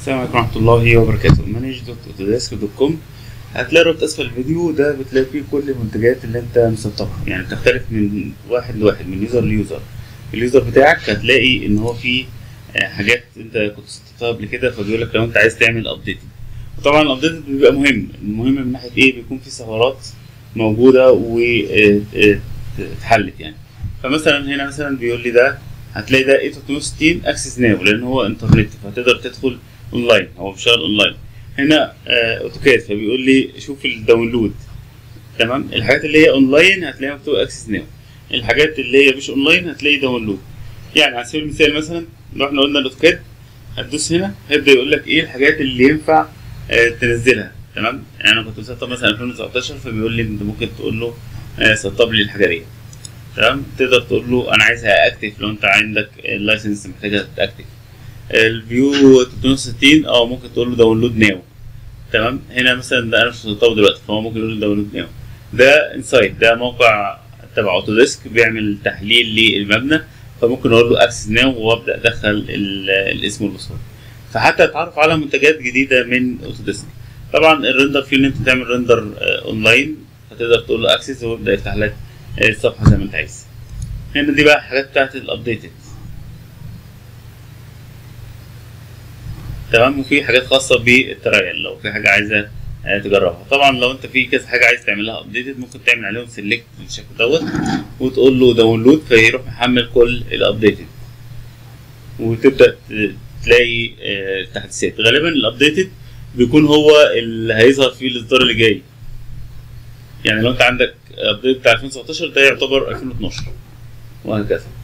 السلام عليكم ورحمة الله وبركاته مانج دوت اوتوديسك دوت كوم هتلاقي رابط اسفل الفيديو ده بتلاقي فيه كل المنتجات اللي انت مسطبها يعني بتختلف من واحد لواحد من يوزر ليوزر اليوزر بتاعك هتلاقي ان هو فيه آه، حاجات انت كنت سطبتها قبل كده فبيقول لك لو انت عايز تعمل ابديت وطبعا الابديت بيبقى مهم المهم من ناحيه ايه بيكون في ثغرات موجوده واتحلت يعني فمثلا هنا مثلا بيقول لي ده هتلاقي ده اي 360 اكسس ناو لان هو انترنت فهتقدر تدخل اونلاين هو بيشتغل اونلاين هنا آه، اوتوكاد فبيقول لي شوف الداونلود تمام الحاجات اللي هي اونلاين هتلاقيها مكتوبه اكسس ناو الحاجات اللي هي مش اونلاين هتلاقي داونلود يعني على سبيل المثال مثلا لو احنا قلنا الاوتوكاد هتدوس هنا هيبدا يقول لك ايه الحاجات اللي ينفع آه، تنزلها تمام يعني انا كنت مسطب مثلا 2019 فبيقول لي انت ممكن تقول له آه، سطب لي الحاجه دي تمام تقدر تقول له انا عايزها اكتف لو انت عندك اللايسنس محتاجها تاكتف الفيو 360 اه ممكن تقول له داونلود ناو تمام هنا مثلا ده انا مش مسطبه دلوقتي فهو ممكن يقول له داونلود ناو ده انسايد ده موقع تبع اوتوديسك بيعمل تحليل للمبنى فممكن اقول له اكسس ناو وابدا ادخل ال- الاسم والباسورد فحتى اتعرف على منتجات جديده من اوتوديسك طبعا الريندر فيه ان انت تعمل ريندر آه، اونلاين فتقدر تقول له اكسس ويبدا يفتح لك آه، الصفحه زي ما انت عايز هنا دي بقى حاجات بتاعت الابديتد تمام وفي حاجات خاصه بالترايل لو في حاجه عايزه آه، تجربها طبعا لو انت في كذا حاجه عايز تعملها ابديتد ممكن تعمل عليهم سيلكت بالشكل دوت وتقول له داونلود فيروح محمل كل الابديتد وتبدا ت- تلاقي آه، تحديثات غالبا الابديتد بيكون هو اللي هيظهر فيه الاصدار اللي جاي يعني لو انت عندك ابديت بتاع 2019 ده يعتبر 2012 وهكذا